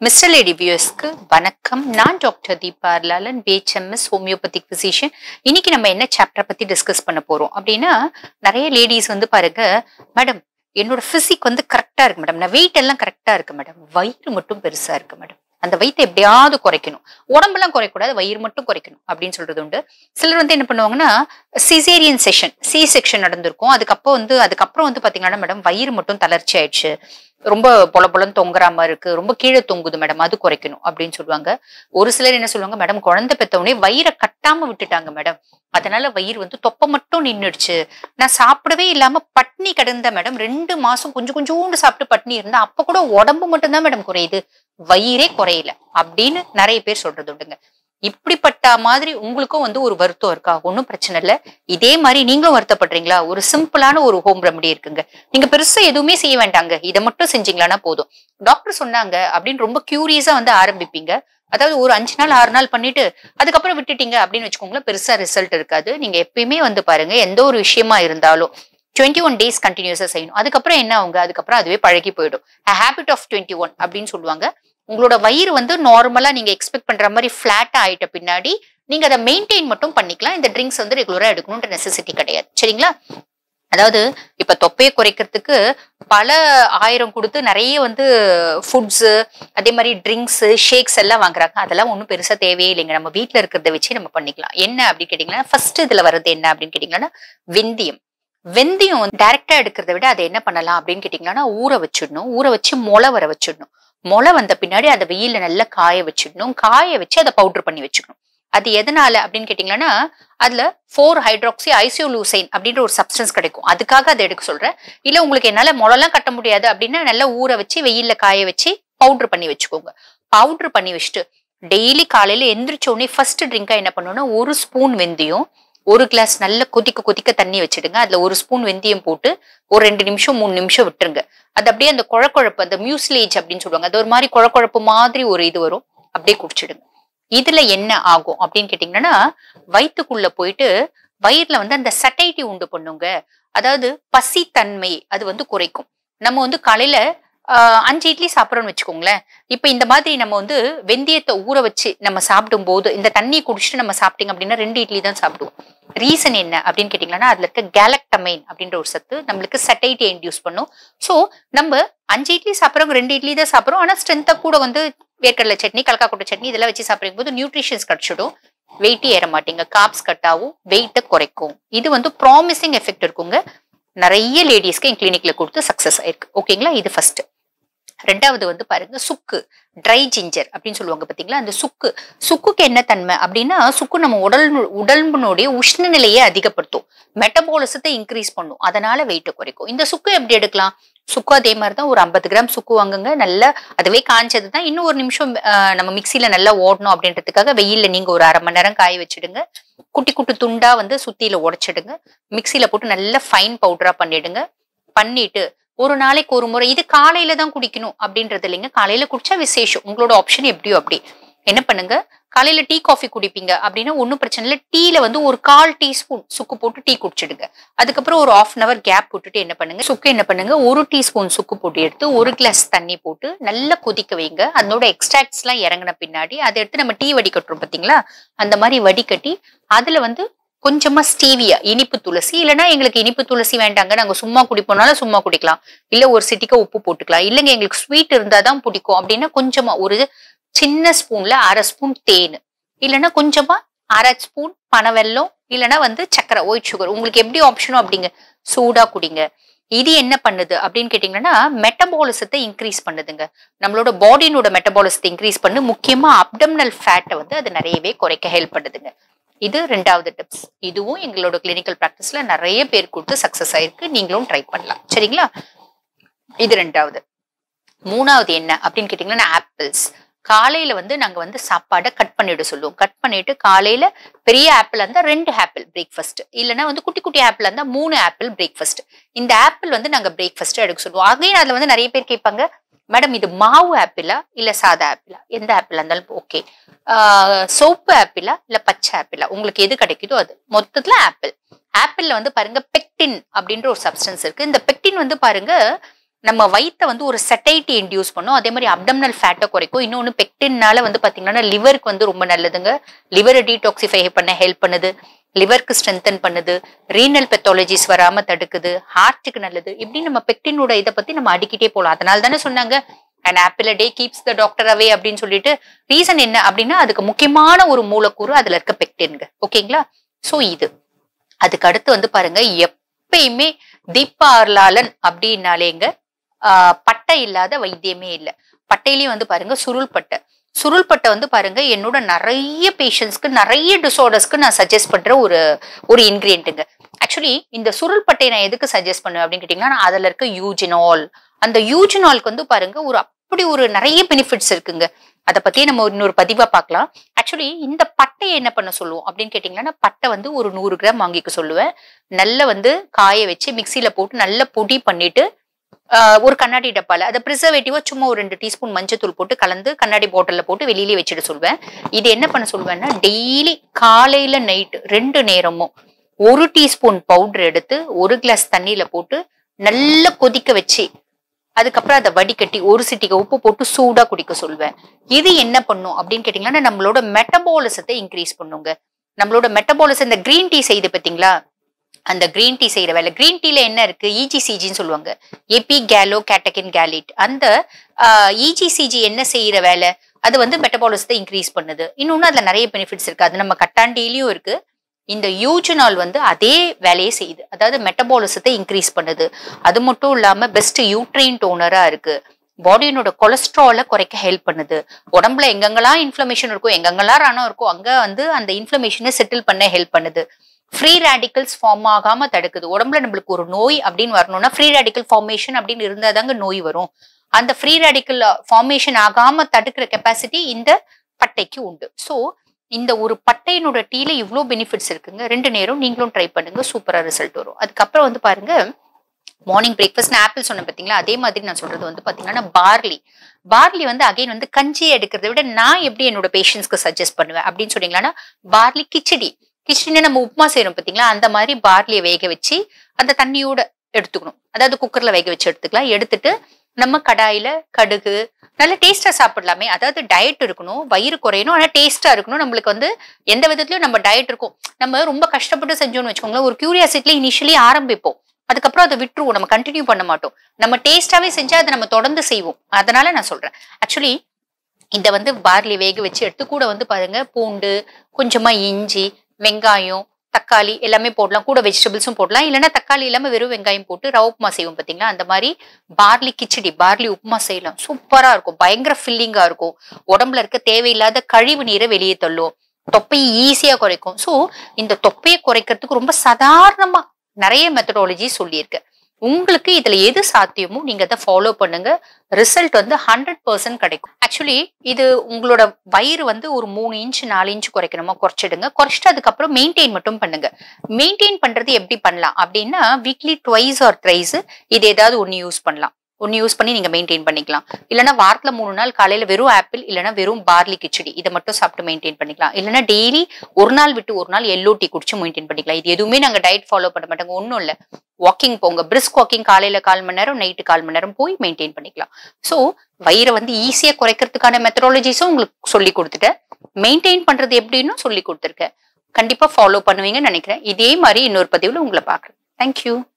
mister lady வியூஸ்க்கு வணக்கம் நான் doctor Deepa Lalan BHMS homeopathic physician இன்னைக்கு நம்ம என்ன சாப்டர் பத்தி டிஸ்கஸ் பண்ண போறோம் அப்படின்னா நிறைய லேடிஸ் வந்து பாருங்க மேடம் என்னோட பிசிக் வந்து கரெக்டா இருக்கு மேடம் நான் வெயிட் எல்லாம் கரெக்டா இருக்கு மேடம் வயிறு மட்டும் பெருசா இருக்கு மேடம் அந்த வயிற்றை எப்படியாவது குறைக்கணும் உடம்பெல்லாம் குறைக்கூடாது வயிறு மட்டும் குறைக்கணும் அப்படின்னு சொல்றது உண்டு சிலர் வந்து என்ன பண்ணுவாங்கன்னா சிசேரியன் செஷன் சி செக்ஷன் நடந்திருக்கும் அதுக்கப்புறம் வந்து அதுக்கப்புறம் வந்து பாத்தீங்கன்னா மேடம் வயிறு மட்டும் தளர்ச்சி ஆயிடுச்சு ரொம்ப பொல பொலன்னு தொங்குறாம இருக்கு ரொம்ப கீழே தொங்குது மேடம் அது குறைக்கணும் அப்படின்னு சொல்லுவாங்க ஒரு சிலர் என்ன சொல்லுவாங்க மேடம் குழந்தை பெத்தவொடனே வயிறை கட்டாம விட்டுட்டாங்க மேடம் அதனால வயிறு வந்து தொப்பை மட்டும் நின்றுடுச்சு நான் சாப்பிடவே இல்லாம பட்னி கிடந்த மேடம் ரெண்டு மாசம் கொஞ்சம் கொஞ்சோண்டு சாப்பிட்டு பட்னி இருந்தா அப்ப கூட உடம்பு மட்டும்தான் மேடம் குறையுது வயிறே குறையல அப்படின்னு நிறைய பேர் சொல்றது உண்டுங்க இப்படிப்பட்ட மாதிரி உங்களுக்கும் வந்து ஒரு வருத்தம் இருக்கா ஒன்றும் பிரச்சனை இல்லை இதே மாதிரி நீங்களும் வருத்தப்படுறீங்களா ஒரு சிம்பிளான ஒரு ஹோம் ரெமடி இருக்குங்க நீங்க பெருசா எதுவுமே செய்ய வேண்டாங்க இதை மட்டும் செஞ்சீங்களான்னா போதும் டாக்டர் சொன்னாங்க அப்படின்னு ரொம்ப கியூரியஸா வந்து ஆரம்பிப்பீங்க அதாவது ஒரு அஞ்சு நாள் ஆறு நாள் பண்ணிட்டு அதுக்கப்புறம் விட்டுட்டீங்க அப்படின்னு வச்சுக்கோங்களேன் பெருசா ரிசல்ட் இருக்காது நீங்க எப்பயுமே வந்து பாருங்க எந்த ஒரு விஷயமா இருந்தாலும் டுவெண்ட்டி ஒன் டேஸ் கண்டினியூஸா செய்யணும் அதுக்கப்புறம் என்ன அவங்க அதுக்கப்புறம் அதுவே பழகி போயிடும் ஹேபிட் ஆஃப் டுவெண்ட்டி ஒன் அப்படின்னு சொல்லுவாங்க உங்களோட வயிறு வந்து நார்மலா நீங்க எக்ஸ்பெக்ட் பண்ற மாதிரி ஃபிளாட்டா ஆயிட்ட பின்னாடி நீங்க அதை மெயின்டைன் மட்டும் பண்ணிக்கலாம் இந்த ட்ரிங்க்ஸ் வந்து ரெகுலரா எடுக்கணும்ன்ற நெசசிட்டி கிடையாது சரிங்களா அதாவது இப்ப தொப்பையை குறைக்கிறதுக்கு பல ஆயிரம் கொடுத்து நிறைய வந்து ஃபுட்ஸ் அதே மாதிரி ட்ரிங்க்ஸ் ஷேக்ஸ் எல்லாம் வாங்குறாங்க அதெல்லாம் ஒன்றும் பெருசா தேவையே இல்லைங்க நம்ம வீட்டில் இருக்கிறத வச்சு நம்ம பண்ணிக்கலாம் என்ன அப்படின்னு கேட்டீங்கன்னா ஃபர்ஸ்ட் இதுல வர்றது என்ன அப்படின்னு கேட்டீங்கன்னா வெந்தயம் வெந்தயம் வந்து டைரக்டா எடுக்கிறத விட அதை என்ன பண்ணலாம் அப்படின்னு கேட்டீங்கன்னா ஊற வச்சிடணும் ஊற வச்சு முளை வர வச்சிடணும் முளை வந்த பின்னாடி அதை வெயில நல்லா காய வச்சிடணும் காய வச்சு அதை பவுடர் பண்ணி வச்சுக்கணும் அது எதனால அப்படின்னு கேட்டீங்கன்னா அதுல ஃபோர் ஹைட்ராக்சி ஐசியோலூசைன் அப்படின்ற ஒரு சப்ஸ்டன்ஸ் கிடைக்கும் அதுக்காக அதை எடுக்க சொல்றேன் இல்ல உங்களுக்கு என்னால முளெல்லாம் கட்ட முடியாது அப்படின்னா நல்லா ஊற வச்சு வெயில்ல காய வச்சு பவுடர் பண்ணி வச்சுக்கோங்க பவுடர் பண்ணி வச்சுட்டு டெய்லி காலையில எந்திரிச்ச உடனே ஃபர்ஸ்ட் ட்ரிங்கா என்ன பண்ணணும்னா ஒரு ஸ்பூன் வெந்தயம் ஒரு கிளாஸ் நல்ல கொதிக்க கொதிக்க தண்ணி வச்சிடுங்க அதுல ஒரு ஸ்பூன் வெந்தயம் போட்டு ஒரு ரெண்டு நிமிஷம் மூணு நிமிஷம் விட்டுருங்க அது அப்படியே அந்த குழக்குழப்பு அந்த மியூஸ்லேஜ் அப்படின்னு சொல்லுவாங்க அது ஒரு மாதிரி குழக்குழப்பு மாதிரி ஒரு இது வரும் அப்படியே குடிச்சிடுங்க இதுல என்ன ஆகும் அப்படின்னு கேட்டீங்கன்னா வயிற்றுக்குள்ள போயிட்டு வயிறுல வந்து அந்த சட்டைட்டி உண்டு பண்ணுங்க அதாவது பசித்தன்மை அது வந்து குறைக்கும் நம்ம வந்து காலையில ஆஹ் அஞ்சு இட்லி சாப்பிட்றோம்னு வச்சுக்கோங்களேன் இப்ப இந்த மாதிரி நம்ம வந்து வெந்தயத்தை ஊற வச்சு நம்ம சாப்பிடும் போது இந்த தண்ணி குடிச்சிட்டு நம்ம சாப்பிட்டீங்க அப்படின்னா ரெண்டு இட்லி தான் சாப்பிடுவோம் ரீசன் என்ன அப்படின்னு கேட்டீங்கன்னா அதுல இருக்க கேலக்டமைன் அப்படின்ற ஒரு சத்து நம்மளுக்கு சட்டைட்டி இன்டியூஸ் பண்ணும் ஸோ நம்ம அஞ்சு இட்லி சாப்பிட்றவங்க ரெண்டு இட்லி தான் சாப்பிட்றோம் ஆனா ஸ்ட்ரென்த்தா கூட வந்து வேர்க்கடலை சட்னி கலக்கா கொட்டை சட்னி இதெல்லாம் வச்சு சாப்பிடும் போது நியூட்ரிஷன்ஸ் கிடைச்சிடும் வெயிட் ஏற மாட்டீங்க காப்ஸ் கட் ஆகும் வெயிட்டை குறைக்கும் இது வந்து ப்ராமிசிங் எஃபெக்ட் இருக்குங்க நிறைய லேடிஸ்க்கு என் கிளினிக்ல கொடுத்து சக்சஸ் ஆயிருக்கு ஓகேங்களா இது ஃபர்ஸ்ட் ரெண்டாவது வந்து பாருங்க சுக்கு ட்ரை ஜிஞ்சர் அப்படின்னு சொல்லுவாங்க பாத்தீங்களா அந்த சுக்கு சுக்குக்கு என்ன தன்மை அப்படின்னா சுக்கு நம்ம உடல் உடம்பினுடைய உஷ்ண நிலையை அதிகப்படுத்தும் மெட்டபாலிசத்தை இன்க்ரீஸ் பண்ணும் அதனால வெயிட்டை குறைக்கும் இந்த சுக்கு எப்படி எடுக்கலாம் சுக்கு அதே மாதிரி தான் ஒரு ஐம்பது கிராம் சுக்கு வாங்குங்க நல்லா அதுவே காஞ்சது தான் இன்னும் ஒரு நிமிஷம் ஆஹ், நம்ம மிக்சியில நல்லா ஓடணும் அப்படின்றதுக்காக வெயில்ல நீங்க ஒரு அரை மணி நேரம் காய வச்சிடுங்க குட்டி குட்டி துண்டா வந்து சுத்தியில உடைச்சிடுங்க மிக்சியில போட்டு நல்லா ஃபைன் பவுடரா பண்ணிடுங்க பண்ணிட்டு ஒரு நாளைக்கு ஒரு முறை இது காலையில தான் குடிக்கணும் அப்படின்றது இல்லைங்க காலையில குடிச்சா விசேஷம் உங்களோட ஆப்ஷன் எப்படியோ அப்படி என்ன பண்ணுங்க காலையில டீ காஃபி குடிப்பீங்க அப்படின்னா ஒன்றும் பிரச்சனை இல்லை டீல வந்து ஒரு கால் டீஸ்பூன் சுக்கு போட்டு டீ குடிச்சிடுங்க அதுக்கப்புறம் ஒரு ஆஃப் அன் அவர் கேப் போட்டுட்டு என்ன பண்ணுங்க சுக்கு என்ன பண்ணுங்க ஒரு டீஸ்பூன் சுக்கு போட்டு எடுத்து ஒரு கிளாஸ் தண்ணி போட்டு நல்லா கொதிக்க வைங்க அதனோட எக்ஸ்ட்ராக்ட்ஸ் எல்லாம் இறங்கின பின்னாடி அதை எடுத்து நம்ம டீ வடிகட்டுறோம் பாத்தீங்களா அந்த மாதிரி வடிகட்டி அதுல வந்து கொஞ்சமா ஸ்டீவியா இனிப்பு துளசி இல்லைன்னா எங்களுக்கு இனிப்பு துளசி வேண்டாங்க நாங்க சும்மா குடிப்போம்னாலும் சும்மா குடிக்கலாம் இல்ல ஒரு சிட்டிக்க உப்பு போட்டுக்கலாம் இல்லைங்க எங்களுக்கு ஸ்வீட் இருந்தாதான் பிடிக்கும் அப்படின்னா கொஞ்சமா ஒரு சின்ன ஸ்பூன்ல அரை ஸ்பூன் தேன் இல்லைன்னா கொஞ்சமா அரை ஸ்பூன் பனவெல்லம் இல்லைன்னா வந்து சக்கரை ஒயிட் சுகர் உங்களுக்கு எப்படி ஆப்ஷனோ அப்படிங்க சூடா குடிங்க இது என்ன பண்ணுது அப்படின்னு கேட்டீங்கன்னா மெட்டபாலிசத்தை இன்க்ரீஸ் பண்ணுதுங்க நம்மளோட பாடியினோட மெட்டபாலிசத்தை இன்க்ரீஸ் பண்ணி முக்கியமா அப்டம்னல் ஃபேட்டை வந்து அது நிறையவே குறைக்க ஹெல்ப் பண்ணுதுங்க இது ரெண்டாவது டிப்ஸ் இதுவும் எங்களோட கிளினிக்கல் ப்ராக்டிஸ்ல நிறைய பேர் கொடுத்து சக்சஸ் ஆயிருக்கு நீங்களும் ட்ரை பண்ணலாம் சரிங்களா இது ரெண்டாவது மூணாவது என்ன அப்படின்னு கேட்டீங்கன்னா ஆப்பிள்ஸ் காலையில வந்து நாங்க வந்து சாப்பாடை கட் பண்ணிட சொல்லுவோம் கட் பண்ணிட்டு காலையில பெரிய ஆப்பிள் இருந்தா ரெண்டு ஆப்பிள் பிரேக்ஃபாஸ்ட் இல்லைன்னா வந்து குட்டி குட்டி ஆப்பிள் இருந்தா மூணு ஆப்பிள் பிரேக்ஃபாஸ்ட் இந்த ஆப்பிள் வந்து நாங்க பிரேக்ஃபாஸ்ட் எடுக்க சொல்லுவோம் அகைன் அதுல வந்து நிறைய பேர் கேட்பாங்க மேடம் இது மாவு ஆப்பிளா இல்ல சாதா ஆப்பிளா எந்த ஆப்பிளா இருந்தாலும் ஓகே சோப்பு ஆப்பிளா இல்ல பச்சை ஆப்பிளா உங்களுக்கு எது கிடைக்குதோ அது மொத்தத்துல ஆப்பிள் ஆப்பிள்ல வந்து பாருங்க பெக்டின் அப்படின்ற ஒரு சப்ஸ்டன்ஸ் இருக்கு இந்த பெக்டின் வந்து பாருங்க நம்ம வயித்தை வந்து ஒரு செட்டைட்டி இன்டியூஸ் பண்ணும் அதே மாதிரி அப்டம்னல் ஃபேட்டை குறைக்கும் இன்னொன்று பெக்டின்னால வந்து பாத்தீங்கன்னா லிவருக்கு வந்து ரொம்ப நல்லதுங்க லிவரை டீடாக்சிஃபை பண்ண ஹெல்ப் பண்ணுது லிவருக்கு ஸ்ட்ரென்தன் பண்ணுது ரீனல் பெத்தாலஜிஸ் வராம தடுக்குது ஹார்ட்டுக்கு நல்லது இப்படி நம்ம பெக்டினோட இதை பத்தி நம்ம அடிக்கிட்டே போகலாம் அதனால தானே சொன்னாங்க and apple day keeps the doctor away அப்படின்னு சொல்லிட்டு ரீசன் என்ன அப்படின்னா அதுக்கு முக்கியமான ஒரு மூலக்கூறு அதுல இருக்க பெக்டின்ங்க ஓகேங்களா சோ இது அதுக்கு அடுத்து வந்து பாருங்க எப்பயுமே தீபார்லாலன் அப்படின்னாலேங்க ஆஹ் பட்டை இல்லாத வைத்தியமே இல்லை பட்டையிலயும் வந்து பாருங்க சுருள் பட்டை சுருள் பட்டை வந்து பாருங்க என்னோட நிறைய பேஷண்ட்ஸ்க்கு நிறைய டிசார்டர்ஸ்க்கு நான் சஜஸ்ட் பண்ற ஒரு ஒரு இன்கிரியன்ட்டுங்க ஆக்சுவலி இந்த சுருள் பட்டை நான் எதுக்கு சஜஸ்ட் பண்ணுவேன் அப்படின்னு கேட்டீங்கன்னா அதுல இருக்க யூஜினால் அந்த யூஜினால்க்கு வந்து பாருங்க ஒரு அப்படி ஒரு நிறைய பெனிஃபிட்ஸ் இருக்குங்க அதை பத்தியே நம்ம இன்னொரு பதிவா பார்க்கலாம் ஆக்சுவலி இந்த பட்டையை என்ன பண்ண சொல்லுவோம் அப்படின்னு கேட்டீங்கன்னா பட்டை வந்து ஒரு நூறு கிராம் வாங்கிக்க சொல்லுவேன் நல்லா வந்து காய வச்சு மிக்சியில போட்டு நல்லா பொடி பண்ணிட்டு ஆஹ் ஒரு கண்ணாடி டப்பால அதை ப்ரிசர்வேட்டிவா சும்மா ஒரு ரெண்டு டீஸ்பூன் மஞ்சத்தூள் போட்டு கலந்து கண்ணாடி பாட்டில்ல போட்டு வெளியிலே வச்சுட்டு சொல்வேன் இது என்ன பண்ண சொல்வேன்னா டெய்லி காலையில நைட்டு ரெண்டு நேரமும் ஒரு டீஸ்பூன் பவுடர் எடுத்து ஒரு கிளாஸ் தண்ணியில போட்டு நல்லா கொதிக்க வச்சு அதுக்கப்புறம் அதை வடிகட்டி ஒரு சிட்டிக்கு உப்பு போட்டு சூடா குடிக்க சொல்வேன் இது என்ன பண்ணும் அப்படின்னு கேட்டீங்கன்னா நம்மளோட மெட்டபாலிசத்தை இன்க்ரீஸ் பண்ணுங்க நம்மளோட மெட்டபாலிசம் இந்த கிரீன் டீ செய்து பார்த்தீங்களா அந்த கிரீன் டீ செய்யற வேலை கிரீன் டீல என்ன இருக்கு இஜிசிஜின்னு சொல்லுவாங்க எபி கேலோ கேட்டகின் கேலிட் அந்த இஜிசிஜி என்ன செய்யற வேலை அது வந்து மெட்டபாலிசத்தை இன்க்ரீஸ் பண்ணுது இன்னொன்னு அதுல நிறைய பெனிஃபிட்ஸ் இருக்கு அது நம்ம கட்டாண்டிலையும் இருக்கு இந்த யூஜினால் வந்து அதே வேலையை செய்யுது அதாவது மெட்டபாலிசத்தை இன்க்ரீஸ் பண்ணுது அது மட்டும் இல்லாம பெஸ்ட் யூட்ரைன் டோனரா இருக்கு பாடியினோட கொலஸ்ட்ராலை குறைக்க ஹெல்ப் பண்ணுது உடம்புல எங்கெங்கெல்லாம் இன்ஃப்ளமேஷன் இருக்கும் எங்கெங்கெல்லாம் ரணம் இருக்கும் அங்க வந்து அந்த இன்ஃப்ளமேஷனை செட்டில் பண்ண ஹெல்ப் பண்ணுது ஃப்ரீ ரேடிக்கல்ஸ் ஃபார்ம் ஆகாம தடுக்குது உடம்புல நம்மளுக்கு ஒரு நோய் அப்படின்னு வரணும்னா ஃப்ரீ ரேடிக்கல் ஃபார்மேஷன் அப்படின்னு இருந்தாதாங்க நோய் வரும் அந்த ஃப்ரீ ரேடிக்கல் ஃபார்மேஷன் ஆகாம தடுக்கிற கெப்பாசிட்டி இந்த பட்டைக்கு உண்டு ஸோ இந்த ஒரு பட்டையினோட டீல இவ்வளோ பெனிஃபிட்ஸ் இருக்குங்க ரெண்டு நேரம் நீங்களும் ட்ரை பண்ணுங்க சூப்பரா ரிசல்ட் வரும் அதுக்கப்புறம் வந்து பாருங்க மார்னிங் பிரேக்ஃபாஸ்ட் ஆப்பிள் சொன்னேன் பார்த்தீங்களா அதே மாதிரி நான் சொல்றது வந்து பார்த்தீங்கன்னா பார்லி பார்லி வந்து அகைன் வந்து கஞ்சி எடுக்கிறத விட நான் எப்படி என்னோட பேஷண்ட்ஸ்க்கு சஜஸ்ட் பண்ணுவேன் அப்படின்னு சொன்னீங்கன்னா பார்லி கிச்சடி கிச்சடினா நம்ம உப்புமா செய்யறோம் பார்த்தீங்களா அந்த மாதிரி பார்லியை வேக வச்சு அந்த தண்ணியோட எடுத்துக்கணும் அதாவது குக்கர்ல வேக வச்சு எடுத்துக்கலாம் எடுத்துட்டு நம்ம கடாயில கடுகு நல்ல டேஸ்டா சாப்பிடலாமே அதாவது டயட் இருக்கணும் வயிறு குறையணும் ஆனா டேஸ்டா இருக்கணும் நம்மளுக்கு வந்து எந்த விதத்துலயும் நம்ம டயட் இருக்கும் நம்ம ரொம்ப கஷ்டப்பட்டு செஞ்சோம்னு வச்சுக்கோங்களேன் ஒரு கியூரியாசிட்டில இனிஷியலி ஆரம்பிப்போம் அதுக்கப்புறம் அதை விட்டுருவோம் நம்ம கண்டினியூ பண்ண மாட்டோம் நம்ம டேஸ்டாவே செஞ்சா அதை நம்ம தொடர்ந்து செய்வோம் அதனால நான் சொல்றேன் ஆக்சுவலி இதை வந்து பார்லி வேக வச்சு எடுத்து கூட வந்து பாருங்க பூண்டு கொஞ்சமா இஞ்சி வெங்காயம் தக்காளி எல்லாமே போடலாம் கூட வெஜிடபிள்ஸும் போடலாம் இல்லைன்னா தக்காளி இல்லாம வெறும் வெங்காயம் போட்டு ரவ உப்புமா செய்வோம் பார்த்தீங்களா அந்த மாதிரி பார்லி கிச்சடி பார்லி உப்புமா செய்யலாம் சூப்பரா இருக்கும் பயங்கர ஃபில்லிங்கா இருக்கும் உடம்புல இருக்க தேவையில்லாத கழிவு நீரை வெளியே தள்ளும் தொப்பையை ஈஸியா குறைக்கும் ஸோ இந்த தொப்பையை குறைக்கிறதுக்கு ரொம்ப சாதாரணமா நிறைய மெத்தடாலஜி சொல்லியிருக்கேன் உங்களுக்கு இதுல எது சாத்தியமோ நீங்க அதை ஃபாலோ பண்ணுங்க ரிசல்ட் வந்து ஹண்ட்ரட் பர்சன்ட் கிடைக்கும் ஆக்சுவலி இது உங்களோட வயிறு வந்து ஒரு மூணு இன்ச் நாலு இன்ச் குறைக்கணுமா குறைச்சிடுங்க குறைச்சிட்டு அதுக்கப்புறம் மெயின்டைன் மட்டும் பண்ணுங்க மெயின்டைன் பண்றது எப்படி பண்ணலாம் அப்படின்னா வீக்லி ட்வைஸ் ஆர் த்ரைஸ் இது ஏதாவது ஒன்று யூஸ் பண்ணலாம் ஒன்று யூஸ் பண்ணி நீங்க மெயின்டைன் பண்ணிக்கலாம் இல்லைன்னா வாரத்துல மூணு நாள் காலையில வெறும் ஆப்பிள் இல்லைன்னா வெறும் பார்லி கிச்சடி இதை மட்டும் சாப்பிட்டு மெயின்டைன் பண்ணிக்கலாம் இல்லைன்னா டெய்லி ஒரு நாள் விட்டு ஒரு நாள் எல்லோ டீ குடிச்சு மெயின்டைன் பண்ணிக்கலாம் இது எதுவுமே நாங்க டயட் ஃபாலோ பண்ண மாட்டாங்க ஒன்றும் இல்லை வாக்கிங் போங்க பிரிஸ்க் வாக்கிங் காலையில கால் மணி நேரம் நைட்டு கால் மணி நேரம் போய் மெயின்டைன் பண்ணிக்கலாம் ஸோ வயிறை வந்து ஈஸியா குறைக்கிறதுக்கான மெத்தடாலஜிஸும் உங்களுக்கு சொல்லி கொடுத்துட்டேன் மெயின்டைன் பண்றது எப்படின்னு சொல்லி கொடுத்துருக்கேன் கண்டிப்பா ஃபாலோ பண்ணுவீங்கன்னு நினைக்கிறேன் இதே மாதிரி இன்னொரு பதிவுல உங்களை பாக்குறேன் தேங்க்யூ